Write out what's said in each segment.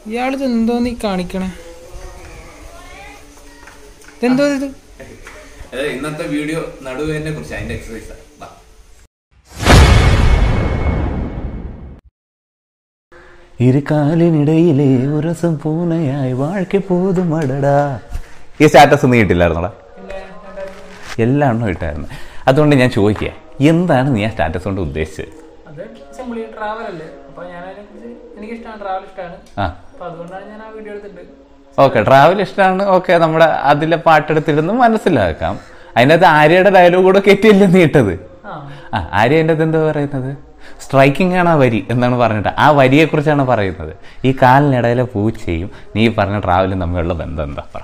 ഇയാളിത് എന്തോ നീ കാണിക്കണേ ഇതെന്തോ ഇത് ഇന്നത്തെ വീഡിയോ നടുവേനെ കുറിച്ച് അതിന്റെ എക്സസൈസ് ഇരുകാലിനിടയിലെ ഉരസം പൂനയായി വാഴ്ക്കെ പോതും അടടാ ഈ സ്റ്റാറ്റസ് നീ ഇട്ടില്ലായിരുന്നോടാ എല്ലാം എണ്ണം ഇട്ടായിരുന്നു അതുകൊണ്ട് ഞാൻ ചോദിക്കുക എന്താണ് നീ ആ സ്റ്റാറ്റസ് കൊണ്ട് ഉദ്ദേശിച്ചത് അത് സിമ്പിളി ട്രാവൽ അല്ലേ അപ്പൊ ഞാൻ എനിക്ക് ഇഷ്ടമാണ് ട്രാവൽ ഇഷ്ടമാണ് ആ അപ്പൊ അതുകൊണ്ടാണ് ഞാൻ ആ വീഡിയോ എടുത്തിട്ടുണ്ട് ഓക്കെ ട്രാവൽ ഇഷ്ടമാണ് ഓക്കെ നമ്മുടെ അതിലെ പാട്ടെടുത്തിരുന്ന് മനസ്സിലാക്കാം അതിനകത്ത് ആര്യയുടെ ഡയലോഗ് കൂടെ കെറ്റിയല്ലേ നീ ഇട്ടത് ആ ആ ആര്യ എൻ്റെ എന്താ പറയുന്നത് സ്ട്രൈക്കിംഗ് ആണ് ആ വരി എന്നാണ് പറഞ്ഞിട്ട് ആ വരിയെക്കുറിച്ചാണ് പറയുന്നത് ഈ കാലിനിടയിലെ പൂച്ചയും നീ പറഞ്ഞ ട്രാവലും തമ്മിലുള്ള ബന്ധം എന്താ പറ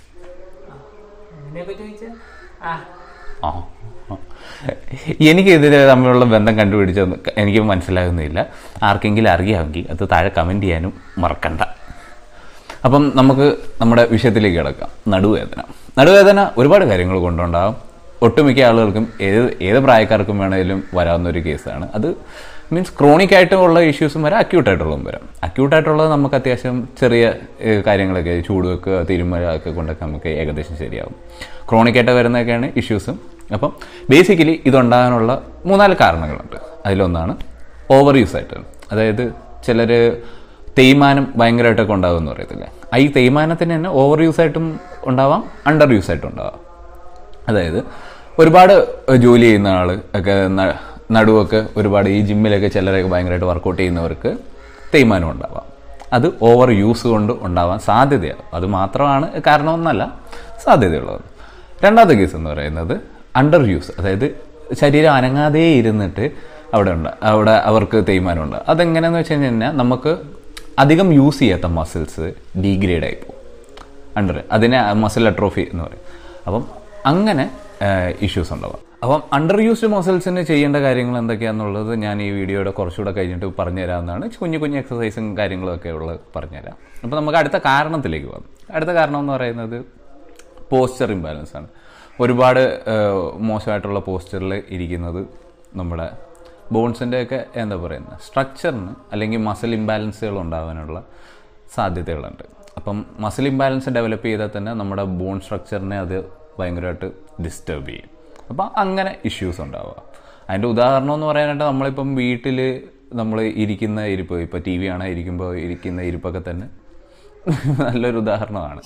അങ്ങനെയൊക്കെ ചോദിച്ചാ ആ ആ ആ. എനിക്ക് ഇതിൽ തമ്മിലുള്ള ബന്ധം കണ്ടുപിടിച്ചൊന്നും എനിക്ക് മനസ്സിലാകുന്നില്ല ആർക്കെങ്കിലും അറിയാമെങ്കിൽ അത് താഴെ കമൻറ്റ് ചെയ്യാനും മറക്കണ്ട അപ്പം നമുക്ക് നമ്മുടെ വിഷയത്തിലേക്ക് കിടക്കാം നടുവേദന നടുവേദന ഒരുപാട് കാര്യങ്ങൾ കൊണ്ടുണ്ടാകും ഒട്ടുമിക്ക ആളുകൾക്കും ഏത് ഏത് പ്രായക്കാർക്കും വേണമെങ്കിലും വരാവുന്ന ഒരു കേസാണ് അത് മീൻസ് ക്രോണിക് ആയിട്ടുള്ള ഇഷ്യൂസും വരാം അക്യൂട്ട് ആയിട്ടുള്ളതും വരാം അക്യൂട്ട് ആയിട്ടുള്ളത് നമുക്ക് അത്യാവശ്യം ചെറിയ ഏഹ്, കാര്യങ്ങളൊക്കെ ചൂട് വെക്കുക തിരുമല ഒക്കെ കൊണ്ടൊക്കെ നമുക്ക് ഏകദേശം ശരിയാവും ക്രോണിക് ആയിട്ട് വരുന്നതൊക്കെയാണ് ഇഷ്യൂസും അപ്പം ബേസിക്കലി ഇതുണ്ടാകാനുള്ള മൂന്നാല് കാരണങ്ങളുണ്ട് അതിലൊന്നാണ് ഓവർ യൂസ് ആയിട്ട് അതായത് ചിലർ തേയ്മാനം ഭയങ്കരമായിട്ടൊക്കെ ഉണ്ടാകുമെന്ന് പറയത്തില്ലേ ആ ഈ തേയ്മാനത്തിന് തന്നെ ഓവർ യൂസ് ആയിട്ടും ഉണ്ടാവാം അണ്ടർ യൂസ് ആയിട്ടും ഉണ്ടാവാം അതായത് ഒരുപാട് ജോലി ചെയ്യുന്ന ആൾ ഒക്കെ ന- നടുവൊക്കെ ഒരുപാട് ഈ ജിമ്മിലൊക്കെ ചിലരൊക്കെ ഭയങ്കരമായിട്ട് വർക്കൗട്ട് ചെയ്യുന്നവർക്ക് തേയ്മാനം ഉണ്ടാവാം അത് ഓവർ യൂസ് കൊണ്ട് ഉണ്ടാവാൻ സാധ്യതയാണ് അത് മാത്രമാണ് കാരണമൊന്നല്ല സാധ്യതയുള്ളത് രണ്ടാമത്തെ കേസ് എന്ന് പറയുന്നത് അണ്ടർ യൂസ് അതായത് ശരീരം അനങ്ങാതെ ഇരുന്നിട്ട് അവിടെ ഉണ്ട് അവിടെ അവർക്ക് തേയ്മാനമുണ്ട് അതെങ്ങനെയാന്ന് വെച്ച് കഴിഞ്ഞാൽ നമുക്ക് അധികം യൂസ് ചെയ്യാത്ത മസിൽസ് ഡീഗ്രേഡ് ആയി പോകും അണ്ടർ അതിനെ മസിൽ അട്രോഫി എന്ന് പറയും അപ്പം അങ്ങനെ ഇഷ്യൂസ് ഉണ്ടാവാം അപ്പം അണ്ടർ യൂസ്ഡ് മസിൽസിന് ചെയ്യേണ്ട കാര്യങ്ങൾ എന്തൊക്കെയാണെന്നുള്ളത് ഞാൻ ഈ വീഡിയോയുടെ കുറച്ചുകൂടെ കഴിഞ്ഞിട്ട് പറഞ്ഞു തരാവുന്നതാണ് കുഞ്ഞു കുഞ്ഞു എക്സസൈസും കാര്യങ്ങളും ഒക്കെ ഉള്ളത് പറഞ്ഞുതരാം അപ്പോൾ നമുക്ക് അടുത്ത കാരണത്തിലേക്ക് പോകാം അടുത്ത കാരണം എന്ന് പറയുന്നത് പോസ്ചർ ഇംബാലൻസ് ആണ് ഒരുപാട് ഏഹ്, മോശമായിട്ടുള്ള പോസ്ചറിൽ ഇരിക്കുന്നത് നമ്മുടെ ബോൺസിൻ്റെ ഒക്കെ എന്താ പറയുന്നത് സ്ട്രക്ചറിന് അല്ലെങ്കിൽ മസിൽ ഇംബാലൻസുകൾ ഉണ്ടാകാനുള്ള സാധ്യതകളുണ്ട് അപ്പം മസിൽ ഇംബാലൻസ് ഡെവലപ്പ് ചെയ്താൽ തന്നെ നമ്മുടെ ബോൺ സ്ട്രക്ചറിനെ അത് ഭയങ്കരമായിട്ട് ഡിസ്റ്റർബ് ചെയ്യും അപ്പം അങ്ങനെ ഇഷ്യൂസ് ഉണ്ടാവുക അതിൻ്റെ ഉദാഹരണം എന്ന് പറയാനായിട്ട് നമ്മളിപ്പം വീട്ടിൽ നമ്മൾ ഇരിക്കുന്ന ഇരിപ്പ് ഇപ്പോൾ ടി വി ആണ് ഇരിക്കുമ്പോൾ ഇരിക്കുന്ന ഇരിപ്പൊക്കെ തന്നെ നല്ലൊരു ഉദാഹരണമാണ്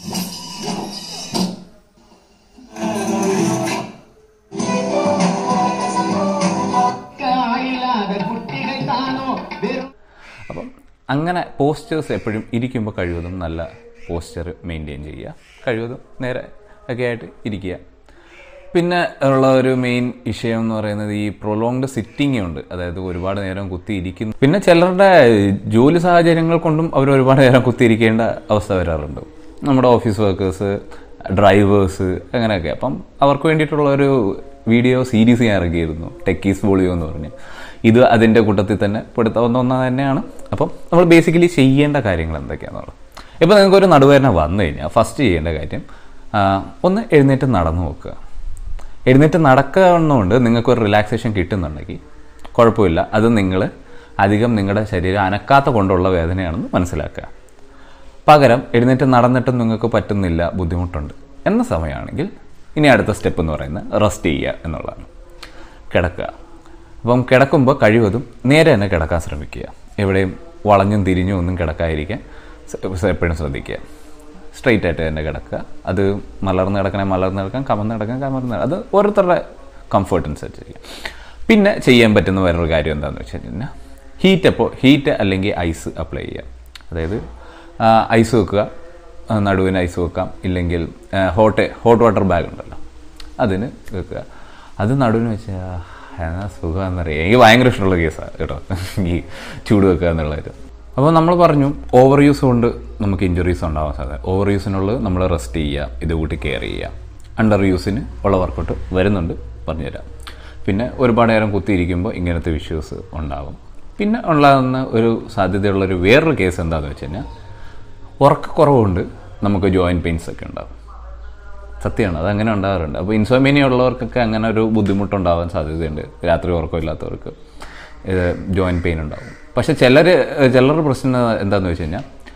അപ്പം അങ്ങനെ പോസ്റ്റേഴ്സ് എപ്പോഴും ഇരിക്കുമ്പോൾ കഴിവതും നല്ല പോസ്ചർ മെയിൻറ്റെയിൻ ചെയ്യുക കഴിവതും നേരെ ഒക്കെ ആയിട്ട് ഇരിക്കുക പിന്നെ ഉള്ള ഒരു മെയിൻ വിഷയം എന്ന് പറയുന്നത് ഈ പ്രൊലോങ്ഡ് സിറ്റിംഗ് ഉണ്ട് അതായത് ഒരുപാട് നേരം കുത്തി ഇരിക്കുന്നു പിന്നെ ചിലരുടെ ജോലി സാഹചര്യങ്ങൾ കൊണ്ടും അവർ ഒരുപാട് നേരം കുത്തിയിരിക്കേണ്ട അവസ്ഥ വരാറുണ്ട് നമ്മുടെ ഓഫീസ് വർക്കേഴ്സ് ഡ്രൈവേഴ്സ് അങ്ങനെയൊക്കെ അപ്പം അവർക്ക് വേണ്ടിയിട്ടുള്ള ഒരു വീഡിയോ സീരീസ് ഞാൻ ഇറക്കിയിരുന്നു ടെക്കീസ് വോളിയോ എന്ന് പറഞ്ഞ് ഇത് അതിൻ്റെ കൂട്ടത്തിൽ തന്നെ പെടുത്താവുന്ന ഒന്ന് തന്നെയാണ് അപ്പം നമ്മൾ ബേസിക്കലി ചെയ്യേണ്ട കാര്യങ്ങൾ എന്തൊക്കെയാണെന്നുള്ളത് ഇപ്പോൾ നിങ്ങൾക്ക് ഒരു നടുവേദന വന്നു കഴിഞ്ഞാൽ ഫസ്റ്റ് ചെയ്യേണ്ട കാര്യം ആ, ഒന്ന് എഴുന്നേറ്റ് നടന്നു നോക്കുക എഴുന്നേറ്റ് നടക്കുന്നതുകൊണ്ട് നിങ്ങൾക്ക് ഒരു റിലാക്സേഷൻ കിട്ടുന്നുണ്ടെങ്കിൽ കുഴപ്പമില്ല അത് നിങ്ങൾ അധികം നിങ്ങളുടെ ശരീരം അനക്കാത്ത കൊണ്ടുള്ള വേദനയാണെന്ന് മനസ്സിലാക്കുക പകരം എഴുന്നേറ്റ് നടന്നിട്ടും നിങ്ങൾക്ക് പറ്റുന്നില്ല ബുദ്ധിമുട്ടുണ്ട് എന്ന സമയമാണെങ്കിൽ ഇനി അടുത്ത സ്റ്റെപ്പ് എന്ന് പറയുന്നത് റെസ്റ്റ് ചെയ്യുക എന്നുള്ളതാണ് കിടക്കുക അപ്പം കിടക്കുമ്പോൾ കഴിവതും നേരെ തന്നെ കിടക്കാൻ ശ്രമിക്കുക എവിടെയും വളഞ്ഞും തിരിഞ്ഞും ഒന്നും കിടക്കാതിരിക്കാൻ സ- എപ്പോഴും ശ്രദ്ധിക്കുക സ്ട്രെയിറ്റ് ആയിട്ട് തന്നെ കിടക്കുക അത് മലർന്ന് കിടക്കണേ മലർന്ന് കിടക്കാം കമന്ന് കിടക്കാം കമർന്ന് കിടക്കാം. അത് ഓരോരുത്തരുടെ കംഫർട്ട് അനുസരിച്ച് ചെയ്യുക പിന്നെ ചെയ്യാൻ പറ്റുന്ന വേറൊരു കാര്യം എന്താണെന്ന് വെച്ച് കഴിഞ്ഞാൽ ഹീറ്റ് അപ്പോൾ ഹീറ്റ് അല്ലെങ്കിൽ ഐസ് അപ്ലൈ ചെയ്യുക അതായത് ഐസ് വെക്കുക ആ, നടുവിന് ഐസ് വെക്കാം ഇല്ലെങ്കിൽ ഹോട്ട് ഹോട്ട് വാട്ടർ ബാഗ് ഉണ്ടല്ലോ അതിന് വെക്കുക അത് നടുവിന് വെച്ചാൽ എന്നാ സുഖമെന്നറിയാം എനിക്ക് ഭയങ്കര ഇഷ്ടമുള്ള കേസാണ് കേട്ടോ ഈ ചൂട് വെക്കുക എന്നുള്ളത് അപ്പോൾ നമ്മൾ പറഞ്ഞു ഓവർ യൂസ് കൊണ്ട് നമുക്ക് ഇഞ്ചുറീസ് ഉണ്ടാവാൻ സാധ്യത ഓവർ യൂസിനുള്ളത് നമ്മൾ റെസ്റ്റ് ചെയ്യുക ഇത് കൂട്ടി കെയർ ചെയ്യുക അണ്ടർ യൂസിന് ഉള്ള വർക്കൗട്ട് വരുന്നുണ്ട് പറഞ്ഞുതരാം പിന്നെ ഒരുപാട് നേരം കുത്തിയിരിക്കുമ്പോൾ ഇങ്ങനത്തെ ഇഷ്യൂസ് ഉണ്ടാവും പിന്നെ ഉണ്ടാകുന്ന ഒരു സാധ്യതയുള്ളൊരു വേറൊരു കേസ് എന്താണെന്ന് വെച്ച് കഴിഞ്ഞാൽ ഉറക്കക്കുറവുകൊണ്ട് നമുക്ക് ജോയിൻറ്റ് പെയിൻസ് ഒക്കെ ഉണ്ടാവും സത്യമാണ് അതങ്ങനെ ഉണ്ടാകാറുണ്ട് അപ്പോൾ ഇൻസോമീനിയ ഉള്ളവർക്കൊക്കെ അങ്ങനെ ഒരു ബുദ്ധിമുട്ടുണ്ടാവാൻ സാധ്യതയുണ്ട് രാത്രി ഉറക്കമില്ലാത്തവർക്ക് ഇത് ജോയിൻറ്റ് പെയിൻ ഉണ്ടാവും പക്ഷെ ചിലർ ചിലരുടെ പ്രശ്നം എന്താണെന്ന് വെച്ച് കഴിഞ്ഞാൽ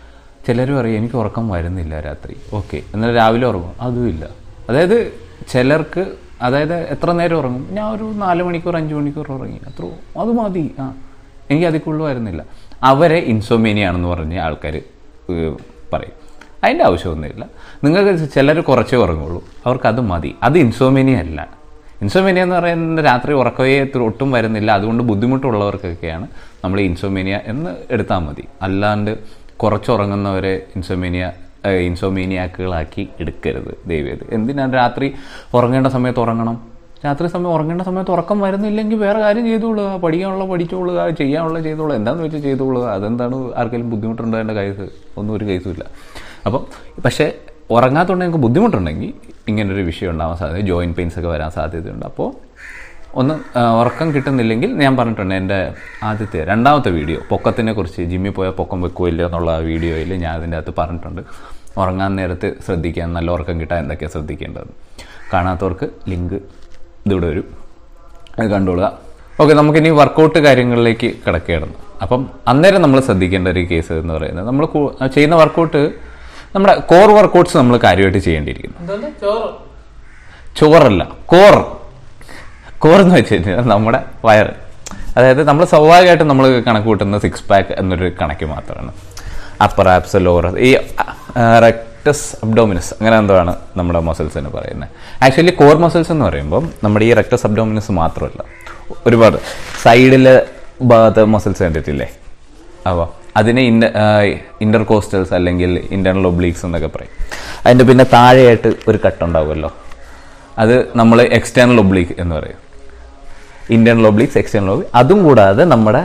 ചിലർ പറയും എനിക്ക് ഉറക്കം വരുന്നില്ല രാത്രി ഓക്കെ എന്നാൽ രാവിലെ ഉറങ്ങും അതുമില്ല അതായത് ചിലർക്ക് അതായത് എത്ര നേരം ഉറങ്ങും ഞാൻ ഒരു നാല് മണിക്കൂർ അഞ്ച് മണിക്കൂർ ഉറങ്ങി അത്ര അത് മതി ആ എനിക്ക് അതിൽ കൂടുതൽ വരുന്നില്ല അവരെ ഇൻസോമേനിയാണെന്ന് പറഞ്ഞ് ആൾക്കാർ പറയും അതിൻ്റെ ആവശ്യമൊന്നുമില്ല നിങ്ങൾക്ക് ചിലർ കുറച്ചേ ഉറങ്ങുള്ളൂ അവർക്ക് അത് മതി അത് ഇൻസോമേനിയ അല്ല ഇൻസോമേനിയ എന്ന് പറയുന്നത് രാത്രി ഉറക്കമേ ത്ര- ഒട്ടും വരുന്നില്ല അതുകൊണ്ട് ബുദ്ധിമുട്ടുള്ളവർക്കൊക്കെയാണ് നമ്മൾ ഇൻസോമേനിയ എന്ന് എടുത്താൽ മതി അല്ലാണ്ട് കുറച്ചുറങ്ങുന്നവരെ ഇൻസോമേനിയ ഇൻസോമേനിയാക്കുകളാക്കി എടുക്കരുത് ദൈവത് എന്തിനാണ് രാത്രി ഉറങ്ങേണ്ട സമയത്ത് ഉറങ്ങണം രാത്രി സമയം ഉറങ്ങേണ്ട സമയത്ത് ഉറക്കം വരുന്നില്ലെങ്കിൽ വേറെ കാര്യം ചെയ്തോളുക പഠിക്കാനുള്ള പഠിച്ചോളുക ചെയ്യാനുള്ള ചെയ്തോളുക എന്താണെന്ന് വെച്ചാൽ ചെയ്തോളുക അതെന്താണ് ആർക്കെങ്കിലും ബുദ്ധിമുട്ടുണ്ടാകേണ്ട കേസ് ഒന്നും ഒരു കേസുമില്ല അപ്പം പക്ഷേ ഉറങ്ങാത്തതുകൊണ്ട് നിങ്ങൾക്ക് ബുദ്ധിമുട്ടുണ്ടെങ്കിൽ ഇങ്ങനൊരു വിഷയം ഉണ്ടാവാൻ സാധ്യത ജോയിൻറ്റ് പെയിൻസ് ഒക്കെ വരാൻ സാധ്യതയുണ്ട് അപ്പോൾ ഒന്ന് ആ, ഉറക്കം കിട്ടുന്നില്ലെങ്കിൽ ഞാൻ പറഞ്ഞിട്ടുണ്ട് എൻ്റെ ആദ്യത്തെ രണ്ടാമത്തെ വീഡിയോ പൊക്കത്തിനെ കുറിച്ച് ജിമ്മിൽ പോയാൽ പൊക്കം വെക്കുമില്ല എന്നുള്ള ആ വീഡിയോയിൽ ഞാൻ അതിൻ്റെ അകത്ത് പറഞ്ഞിട്ടുണ്ട് ഉറങ്ങാൻ നേരത്ത് ശ്രദ്ധിക്കാൻ നല്ല ഉറക്കം കിട്ടാൻ എന്തൊക്കെയാണ് ശ്രദ്ധിക്കേണ്ടത് കാണാത്തവർക്ക് ലിങ്ക് ഇതിവിടെ വരും അത് കണ്ടോളുക ഓക്കെ നമുക്കിനി വർക്കൗട്ട് കാര്യങ്ങളിലേക്ക് കിടക്കുകയായിരുന്നു അപ്പം അന്നേരം നമ്മൾ ശ്രദ്ധിക്കേണ്ട ഒരു കേസ് എന്ന് പറയുന്നത് നമ്മൾ കൂ- ചെയ്യുന്ന വർക്കൗട്ട് നമ്മുടെ കോർ വർക്കൗട്ട്സ് നമ്മൾ കാര്യമായിട്ട് ചെയ്യേണ്ടിയിരിക്കുന്നു എന്തോന്ന് ചോറ് ചോറല്ല കോർ കോർ എന്ന് വെച്ച് കഴിഞ്ഞാൽ നമ്മുടെ വയറ് അതായത് നമ്മൾ സ്വാഭാവികമായിട്ടും നമ്മൾ കണക്ക് കൂട്ടുന്ന സിക്സ് പാക്ക് എന്നൊരു കണക്ക് മാത്രമാണ് അപ്പർ ആപ്സ് ലോവർ ഈ റെക്ടസ് അബ്ഡോമിനസ് അങ്ങനെ എന്തോ ആണ് നമ്മുടെ മസിൽസ് എന്ന് പറയുന്നത് ആക്ച്വലി കോർ മസിൽസ് എന്ന് പറയുമ്പോൾ നമ്മുടെ ഈ റെക്ടസ് അബ്ഡോമിനസ് മാത്രമല്ല ഒരുപാട് സൈഡിലെ ഭാഗത്ത് മസിൽസ് കണ്ടിട്ടില്ലേ അപ്പോൾ അതിനെ ഇന്ന ഇന്റർ കോസ്റ്റൽസ് അല്ലെങ്കിൽ ഇന്റർണൽ ഒബ്ലീക്സ് എന്നൊക്കെ പറയും അതിൻ്റെ പിന്നെ താഴെയായിട്ട് ഒരു കട്ടുണ്ടാവുമല്ലോ അത് നമ്മൾ എക്സ്റ്റേണൽ ഒബ്ലീക്ക് എന്ന് പറയും ഇന്റേണൽ ഒബ്ലീക്സ് എക്സ്റ്റേണൽ ഒബ്ലീക്ക് അതും കൂടാതെ നമ്മുടെ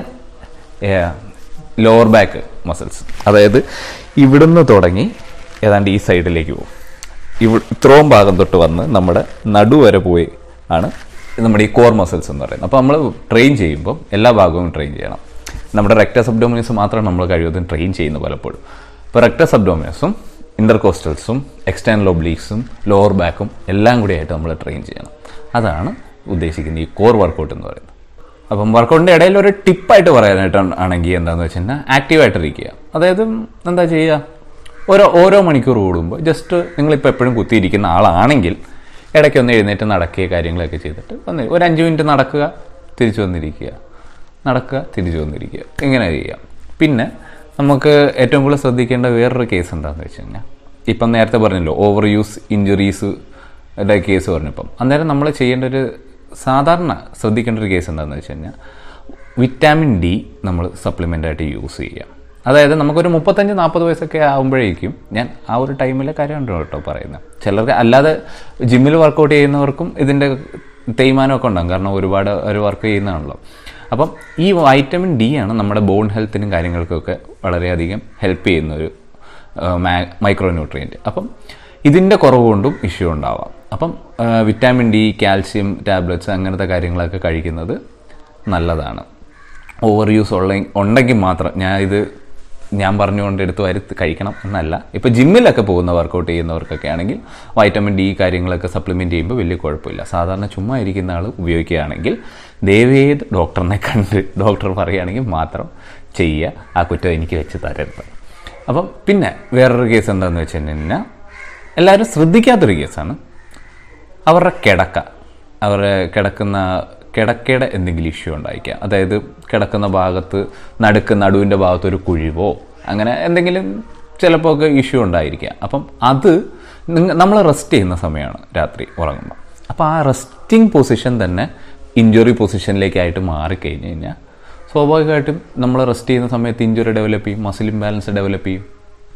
ലോവർ ബാക്ക് മസിൽസ് അതായത് ഇവിടുന്ന് തുടങ്ങി ഏതാണ്ട് ഈ സൈഡിലേക്ക് പോകും ഇവ ഇത്രയും ഭാഗം തൊട്ട് വന്ന് നമ്മുടെ നടുവരെ പോയി ആണ് നമ്മുടെ ഈ കോർ മസിൽസ് എന്ന് പറയുന്നത് അപ്പോൾ നമ്മൾ ട്രെയിൻ ചെയ്യുമ്പോൾ എല്ലാ ഭാഗവും ട്രെയിൻ ചെയ്യണം നമ്മുടെ റെക്ടസ് അബ്ഡോമിനസ് മാത്രമാണ് നമ്മൾ കഴിവതും ട്രെയിൻ ചെയ്യുന്നത് പലപ്പോഴും ഇപ്പോൾ റെക്ടസ് അബ്ഡോമിനസും ഇന്റർകോസ്റ്റൽസും എക്സ്റ്റേണൽ ഒബ്ലീക്സും ലോവർ ബാക്കും എല്ലാം കൂടി ആയിട്ട് നമ്മൾ ട്രെയിൻ ചെയ്യണം അതാണ് ഉദ്ദേശിക്കുന്നത് ഈ കോർ വർക്കൗട്ട് എന്ന് പറയുന്നത് അപ്പം വർക്കൗട്ടിൻ്റെ ഇടയിൽ ഒരു ടിപ്പായിട്ട് പറയാനായിട്ട് ആണെങ്കിൽ എന്താണെന്ന് വെച്ച് കഴിഞ്ഞാൽ ആക്റ്റീവായിട്ടിരിക്കുക അതായത് എന്താ ചെയ്യുക ഓരോ ഓരോ മണിക്കൂർ കൂടുമ്പോൾ ജസ്റ്റ് നിങ്ങളിപ്പോൾ എപ്പോഴും കുത്തിയിരിക്കുന്ന ആളാണെങ്കിൽ ഇടയ്ക്കൊന്ന് എഴുന്നേറ്റ് നടക്കുക കാര്യങ്ങളൊക്കെ ചെയ്തിട്ട് വന്ന് ഒരു അഞ്ച് മിനിറ്റ് നടക്കുക തിരിച്ചു വന്നിരിക്കുക നടക്കുക തിരിച്ചു വന്നിരിക്കുക ഇങ്ങനെ ചെയ്യാം പിന്നെ നമുക്ക് ഏറ്റവും കൂടുതൽ ശ്രദ്ധിക്കേണ്ട വേറൊരു കേസ് എന്താണെന്ന് വെച്ച് കഴിഞ്ഞാൽ ഇപ്പം നേരത്തെ പറഞ്ഞല്ലോ ഓവർ യൂസ് ഇഞ്ചുറീസ് കേസ് പറഞ്ഞപ്പം അന്നേരം നമ്മൾ ചെയ്യേണ്ട ഒരു സാധാരണ ശ്രദ്ധിക്കേണ്ട ഒരു കേസ് എന്താണെന്ന് വെച്ച് കഴിഞ്ഞാൽ വിറ്റാമിൻ ഡി നമ്മൾ സപ്ലിമെൻ്റായിട്ട് യൂസ് ചെയ്യുക അതായത് നമുക്കൊരു മുപ്പത്തഞ്ച് നാൽപ്പത് വയസ്സൊക്കെ ആകുമ്പോഴേക്കും ഞാൻ ആ ഒരു ടൈമിലെ കാര്യമാണ് കേട്ടോ പറയുന്നത് ചിലർക്ക് അല്ലാതെ ജിമ്മിൽ വർക്കൗട്ട് ചെയ്യുന്നവർക്കും ഇതിൻ്റെ തേയ്മാനമൊക്കെ ഉണ്ടാകും കാരണം ഒരുപാട് ഒരു വർക്ക് ചെയ്യുന്നതാണല്ലോ അപ്പം ഈ വൈറ്റമിൻ ഡി ആണ് നമ്മുടെ ബോൺ ഹെൽത്തിനും കാര്യങ്ങൾക്കൊക്കെ വളരെയധികം ഹെൽപ്പ് ചെയ്യുന്ന ഒരു മൈക്രോ ന്യൂട്രിയൻറ്റ് അപ്പം ഇതിൻ്റെ കുറവ് കൊണ്ടും ഇഷ്യൂ ഉണ്ടാവാം അപ്പം ആ, വിറ്റാമിൻ ഡി കാൽസ്യം ടാബ്ലറ്റ്സ് അങ്ങനത്തെ കാര്യങ്ങളൊക്കെ കഴിക്കുന്നത് നല്ലതാണ് ഓവർ യൂസ് ഉള്ള ഉണ്ടെങ്കിൽ മാത്രം ഞാൻ ഇത് ഞാൻ പറഞ്ഞുകൊണ്ട് എടുത്ത് വരുത്ത് കഴിക്കണം എന്നല്ല ഇപ്പോൾ ജിമ്മിലൊക്കെ പോകുന്ന വർക്കൗട്ട് ചെയ്യുന്നവർക്കൊക്കെ ആണെങ്കിൽ വൈറ്റമിൻ ഡി കാര്യങ്ങളൊക്കെ സപ്ലിമെൻറ്റ് ചെയ്യുമ്പോൾ വലിയ കുഴപ്പമില്ല സാധാരണ ചുമ്മാ ഇരിക്കുന്ന ആൾ ഉപയോഗിക്കുകയാണെങ്കിൽ ദയവേത് ഡോക്ടറിനെ കണ്ട് ഡോക്ടർ പറയുകയാണെങ്കിൽ മാത്രം ചെയ്യുക ആ കുറ്റം എനിക്ക് വെച്ച് തരരുത് അപ്പം പിന്നെ വേറൊരു കേസ് എന്താണെന്ന് വെച്ച് കഴിഞ്ഞാൽ എല്ലാവരും ശ്രദ്ധിക്കാത്തൊരു കേസാണ് അവരുടെ കിടക്ക അവരുടെ കിടക്കുന്ന കിടക്കയുടെ എന്തെങ്കിലും ഇഷ്യൂ ഉണ്ടായിരിക്കാം അതായത് കിടക്കുന്ന ഭാഗത്ത് നടുക്ക് നടുവിൻ്റെ ഭാഗത്ത് ഒരു കുഴിവോ അങ്ങനെ എന്തെങ്കിലും ചിലപ്പോൾ ഒക്കെ ഇഷ്യൂ ഉണ്ടായിരിക്കാം അപ്പം അത് നിങ്ങ നമ്മൾ റെസ്റ്റ് ചെയ്യുന്ന സമയമാണ് രാത്രി ഉറങ്ങുമ്പോൾ അപ്പോൾ ആ റെസ്റ്റിംഗ് പൊസിഷൻ തന്നെ ഇഞ്ചുറി പൊസിഷനിലേക്കായിട്ട് മാറിക്കഴിഞ്ഞ് കഴിഞ്ഞാൽ സ്വാഭാവികമായിട്ടും നമ്മൾ റെസ്റ്റ് ചെയ്യുന്ന സമയത്ത് ഇഞ്ചുറി ഡെവലപ്പ് ചെയ്യും മസിൽ ഇംബാലൻസ് ഡെവലപ്പ് ചെയ്യും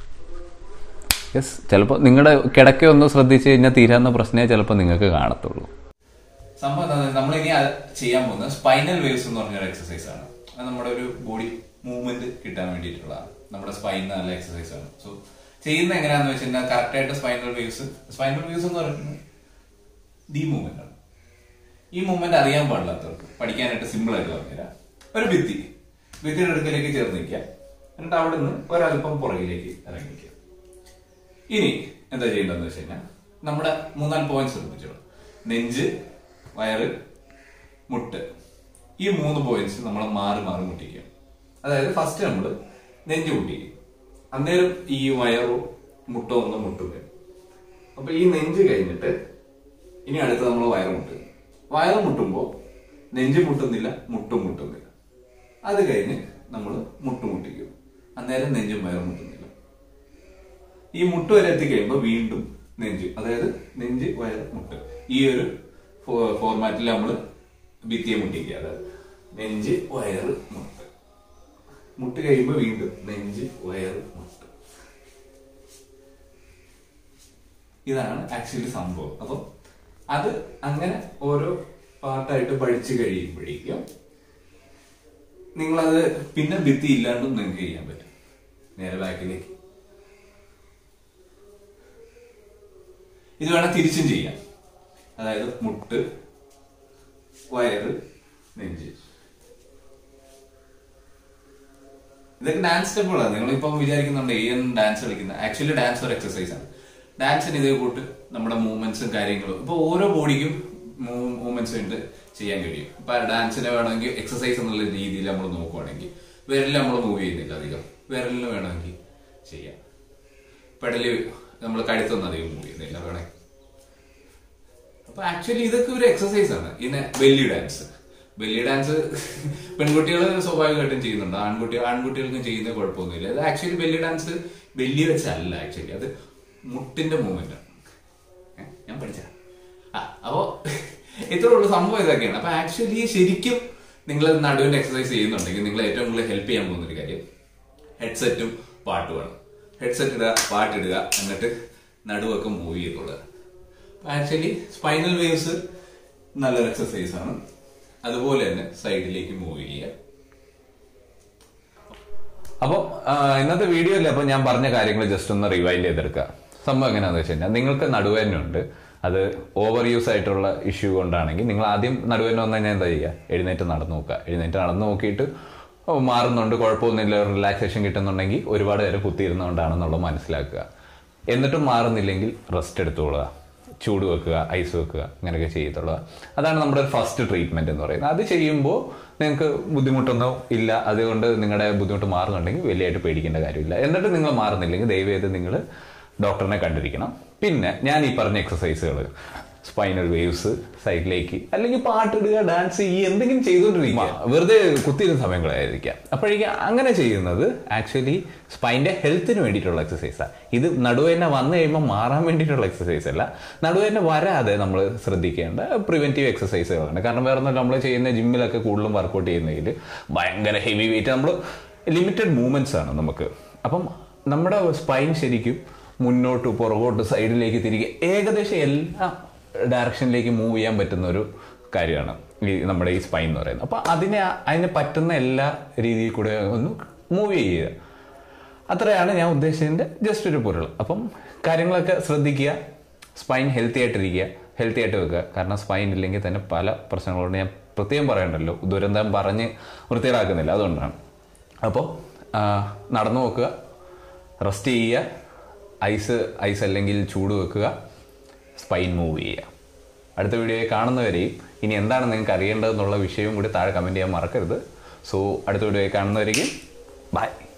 യെസ് ചിലപ്പോൾ നിങ്ങളുടെ കിടക്കയൊന്ന് ശ്രദ്ധിച്ച് കഴിഞ്ഞാൽ തീരാവുന്ന പ്രശ്നമേ ചിലപ്പോൾ നിങ്ങൾക്ക് കാണത്തുള്ളൂ സംഭവം എന്താ നമ്മളിനി അത് ചെയ്യാൻ പോകുന്നത് സ്പൈനൽ വേവ്സ് എന്ന് പറഞ്ഞൊരു എക്സസൈസ് ആണ് അത് നമ്മുടെ ഒരു ബോഡി മൂവ്മെന്റ് കിട്ടാൻ വേണ്ടിയിട്ടുള്ളതാണ് നമ്മുടെ സ്പൈൻ നല്ല എക്സസൈസ് ആണ് സോ ചെയ്യുന്ന എങ്ങനെയാന്ന് വെച്ച് കഴിഞ്ഞാൽ കറക്റ്റ് ആയിട്ട് സ്പൈനൽ വേവ്സ് സ്പൈനൽ വേവ്സ് എന്ന് പറയുന്നത് ഡി മൂവ്മെന്റ് ആണ് ഈ മൂവ്മെന്റ് അറിയാൻ പാടില്ലാത്തവർക്ക് പഠിക്കാനായിട്ട് സിമ്പിൾ ആയിട്ട് പറഞ്ഞുതരാം ഒരു ഭിത്തി ഭിത്തിയുടെ അടുക്കലേക്ക് ചേർന്ന് നിൽക്കുക എന്നിട്ട് അവിടെ നിന്ന് ഒരല്പം പുറകിലേക്ക് ഇറങ്ങി നിൽക്കുക ഇനി എന്താ ചെയ്യേണ്ടതെന്ന് വെച്ച് കഴിഞ്ഞാൽ നമ്മുടെ മൂന്നാല് പോയിന്റ്സ് ശ്രദ്ധിച്ചോളൂ നെഞ്ച് വയറ് മുട്ട് ഈ മൂന്ന് പോയിന്റ്സ് നമ്മൾ മാറി മാറി മുട്ടിക്കുക അതായത് ഫസ്റ്റ് നമ്മൾ നെഞ്ച് മുട്ടിക്കും അന്നേരം ഈ വയറും മുട്ടോ ഒന്ന് മുട്ടും വരും അപ്പൊ ഈ നെഞ്ച് കഴിഞ്ഞിട്ട് ഇനി അടുത്ത് നമ്മൾ വയറ് മുട്ടും വയറ് മുട്ടുമ്പോ നെഞ്ച് മുട്ടുന്നില്ല മുട്ടും മുട്ടുന്നില്ല അത് കഴിഞ്ഞ് നമ്മൾ മുട്ടുമുട്ടിക്കും അന്നേരം നെഞ്ചും വയറും മുട്ടുന്നില്ല ഈ മുട്ട് വരെ എത്തിക്കഴിയുമ്പോൾ വീണ്ടും നെഞ്ച് അതായത് നെഞ്ച് വയറ് മുട്ട് ഈ ഒരു ഫോർമാറ്റിൽ നമ്മൾ ഭിത്തിയെ മുട്ടിക്കുക അതായത് നെഞ്ച് വയറ് മുട്ട് മുട്ട് കഴിയുമ്പോൾ വീണ്ടും നെഞ്ച് വയറ് മുട്ട് ഇതാണ് ആക്ച്വലി സംഭവം അപ്പം അത് അങ്ങനെ ഓരോ പാർട്ടായിട്ട് പഠിച്ചു കഴിയുമ്പോഴേക്കും നിങ്ങളത് പിന്നെ ഭിത്തി ഇല്ലാണ്ടും നിങ്ങൾക്ക് ചെയ്യാൻ പറ്റും നേരെ ബാക്കിലേക്ക് ഇത് വേണം തിരിച്ചും ചെയ്യാം അതായത് മുട്ട് വയറ് നെഞ്ച് ഇതൊക്കെ ഡാൻസ് സ്റ്റെപ്പുകളാണ് നിങ്ങളിപ്പം വിചാരിക്കുന്നുണ്ട് ഈ ഡാൻസ് കളിക്കുന്ന ആക്ച്വലി ഡാൻസ് ഒരു എക്സസൈസ് ആണ് ഡാൻസിന് ഇതേ കൂട്ട് നമ്മുടെ മൂവ്മെന്റ്സും കാര്യങ്ങളും ഇപ്പൊ ഓരോ ബോഡിക്കും മൂവ്മെന്റ്സ് ഉണ്ട് ചെയ്യാൻ കഴിയും ഇപ്പൊ ഡാൻസിനെ വേണമെങ്കിൽ എക്സസൈസ് എന്നുള്ള രീതിയിൽ നമ്മൾ നോക്കുവാണെങ്കിൽ വിരലിൽ നമ്മൾ മൂവ് ചെയ്യുന്നില്ല അധികം വിരലിന് വേണമെങ്കിൽ ചെയ്യാം പെടല് നമ്മൾ കഴുത്തൊന്നും അധികം മൂവ് ചെയ്യുന്നില്ല വേണമെങ്കിൽ അപ്പൊ ആക്ച്വലി ഇതൊക്കെ ഒരു എക്സസൈസ് ആണ് പിന്നെ ബെല്ലി ഡാൻസ് ബെല്ലി ഡാൻസ് പെൺകുട്ടികൾ സ്വാഭാവികമായിട്ടും ചെയ്യുന്നുണ്ട് ആൺകുട്ടി ആൺകുട്ടികൾക്കും ചെയ്യുന്ന കുഴപ്പമൊന്നുമില്ല അത് ആക്ച്വലി ബെല്ലി ഡാൻസ് ബെല്ലി വെച്ചല്ല ആക്ച്വലി അത് മുട്ടിന്റെ മൂവ്മെന്റ് ആണ് ഏ, ഞാൻ പഠിച്ച ആ അപ്പോ ഇത്രേ ഉള്ളൂ സംഭവം ഇതൊക്കെയാണ് അപ്പൊ ആക്ച്വലി ശരിക്കും നിങ്ങൾ നടുവിന്റെ എക്സസൈസ് ചെയ്യുന്നുണ്ടെങ്കിൽ നിങ്ങൾ ഏറ്റവും കൂടുതൽ ഹെൽപ്പ് ചെയ്യാൻ പോകുന്ന ഒരു കാര്യം ഹെഡ്സെറ്റും പാട്ടുമാണ് ഹെഡ്സെറ്റ് ഇടുക പാട്ടിടുക എന്നിട്ട് നടുവൊക്കെ മൂവ് ചെയ്തോളുക ആക്ച്വലി സ്പൈനൽ വേവ്സ് നല്ലൊരു എക്സസൈസ് ആണ് അതുപോലെ തന്നെ സൈഡിലേക്ക് മൂവ് ചെയ്യുക അപ്പോൾ ഇന്നത്തെ വീഡിയോയിൽ അപ്പോൾ ഞാൻ പറഞ്ഞ കാര്യങ്ങൾ ജസ്റ്റ് ഒന്ന് റിവൈൻഡ് ചെയ്തെടുക്കുക സംഭവം എങ്ങനെയാണെന്ന് വെച്ച് കഴിഞ്ഞാൽ നിങ്ങൾക്ക് നടുവേനുണ്ട് അത് ഓവർ യൂസ് ആയിട്ടുള്ള ഇഷ്യൂ കൊണ്ടാണെങ്കിൽ നിങ്ങൾ ആദ്യം നടുവേന വന്നു കഴിഞ്ഞാൽ എന്താ ചെയ്യുക എഴുന്നേറ്റ് നടന്നു നോക്കുക എഴുന്നേറ്റ് നടന്നു നോക്കിയിട്ട് ഓ, മാറുന്നുണ്ട് കുഴപ്പമൊന്നുമില്ല റിലാക്സേഷൻ കിട്ടുന്നുണ്ടെങ്കിൽ ഒരുപാട് നേരം കുത്തിയിരുന്നുകൊണ്ടാണെന്നുള്ളത് മനസ്സിലാക്കുക എന്നിട്ടും മാറുന്നില്ലെങ്കിൽ റെസ്റ്റ് എടുത്തുകൊള്ളുക ചൂട് വെക്കുക ഐസ് വെക്കുക അങ്ങനെയൊക്കെ ചെയ്യത്തുള്ളൂ അതാണ് നമ്മുടെ ഒരു ഫസ്റ്റ് ട്രീറ്റ്മെന്റ് എന്ന് പറയുന്നത് അത് ചെയ്യുമ്പോൾ നിങ്ങൾക്ക് ബുദ്ധിമുട്ടൊന്നും ഇല്ല അതുകൊണ്ട് നിങ്ങളുടെ ബുദ്ധിമുട്ട് മാറുന്നുണ്ടെങ്കിൽ വലിയായിട്ട് പേടിക്കേണ്ട കാര്യമില്ല എന്നിട്ട് നിങ്ങൾ മാറുന്നില്ലെങ്കിൽ ദയവേത് നിങ്ങൾ ഡോക്ടറിനെ കണ്ടിരിക്കണം പിന്നെ ഞാൻ ഈ പറഞ്ഞ എക്സസൈസുകൾ സ്പൈനൽ വേവ്സ് സൈഡിലേക്ക് അല്ലെങ്കിൽ പാട്ടിടുക ഡാൻസ് ചെയ്യുക എന്തെങ്കിലും ചെയ്തുകൊണ്ടിരിക്കുക വെറുതെ കുത്തിയിരുന്ന സമയം കളയാതിരിക്കുക അപ്പോഴേക്കും അങ്ങനെ ചെയ്യുന്നത് ആക്ച്വലി സ്പൈൻ്റെ ഹെൽത്തിന് വേണ്ടിയിട്ടുള്ള എക്സസൈസാണ് ഇത് നടുവേന വന്നു കഴിയുമ്പോൾ മാറാൻ വേണ്ടിയിട്ടുള്ള എക്സസൈസ് അല്ല നടുവേന വരാതെ നമ്മൾ ശ്രദ്ധിക്കേണ്ട പ്രിവെന്റീവ് എക്സസൈസുകളാണ് കാരണം വേറെ ഒന്നും നമ്മൾ ചെയ്യുന്ന ജിമ്മിലൊക്കെ കൂടുതലും വർക്കൗട്ട് ചെയ്യുന്നതിൽ ഭയങ്കര ഹെവി വെയിറ്റ് നമ്മൾ ലിമിറ്റഡ് മൂവ്മെന്റ്സ് ആണ് നമുക്ക് അപ്പം നമ്മുടെ സ്പൈൻ ശരിക്കും മുന്നോട്ട് പുറകോട്ട് സൈഡിലേക്ക് തിരികെ ഏകദേശം എല്ലാ ഡയറക്ഷനിലേക്ക് മൂവ് ചെയ്യാൻ പറ്റുന്ന ഒരു കാര്യമാണ് ഈ നമ്മുടെ ഈ സ്പൈൻ എന്ന് പറയുന്നത് അപ്പോൾ അതിനെ അതിന് പറ്റുന്ന എല്ലാ രീതിയിൽ കൂടെ ഒന്ന് മൂവ് ചെയ്യുക അത്രയാണ് ഞാൻ ഉദ്ദേശിച്ചതിൻ്റെ ജസ്റ്റ് ഒരു പൊരുൾ അപ്പം കാര്യങ്ങളൊക്കെ ശ്രദ്ധിക്കുക സ്പൈൻ ഹെൽത്തി ആയിട്ടിരിക്കുക ഹെൽത്തി ആയിട്ട് വെക്കുക കാരണം സ്പൈൻ ഇല്ലെങ്കിൽ തന്നെ പല പ്രശ്നങ്ങളുണ്ട് ഞാൻ പ്രത്യേകം പറയണ്ടല്ലോ ദുരന്തം പറഞ്ഞ് വൃത്തികേടാക്കുന്നില്ല അതുകൊണ്ടാണ് അപ്പോൾ നടന്നു നോക്കുക റെസ്റ്റ് ചെയ്യുക ഐസ് ഐസ് അല്ലെങ്കിൽ ചൂട് വെക്കുക സ്പൈൻ മൂവ് ചെയ്യുക അടുത്ത വീഡിയോയിൽ കാണുന്നവരെയും ഇനി എന്താണ് നിങ്ങൾക്ക് അറിയേണ്ടതെന്നുള്ള വിഷയവും കൂടി താഴെ കമൻറ്റ് ചെയ്യാൻ മറക്കരുത് സോ അടുത്ത വീഡിയോയിൽ കാണുന്നവരേക്കും ബൈ